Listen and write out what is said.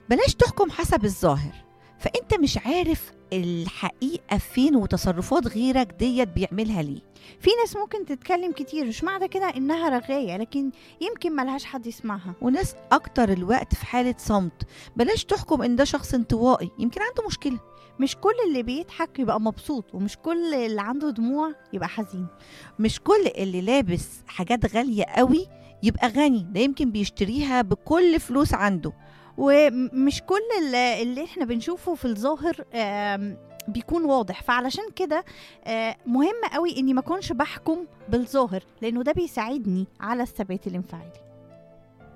بلاش تحكم حسب الظاهر فانت مش عارف الحقيقه فين وتصرفات غيرك ديت بيعملها ليه في ناس ممكن تتكلم كتير مش معنى كده انها رغايه لكن يمكن ملهاش حد يسمعها وناس اكتر الوقت في حاله صمت بلاش تحكم ان ده شخص انطوائي يمكن عنده مشكله مش كل اللي بيضحك يبقى مبسوط ومش كل اللي عنده دموع يبقى حزين مش كل اللي لابس حاجات غاليه قوي يبقى غني ده يمكن بيشتريها بكل فلوس عنده ومش كل اللي, اللي احنا بنشوفه في الظاهر آم، بيكون واضح فعلشان كده آه، مهم قوي اني ما اكونش بحكم بالظاهر لانه ده بيساعدني على الثبات الانفعالي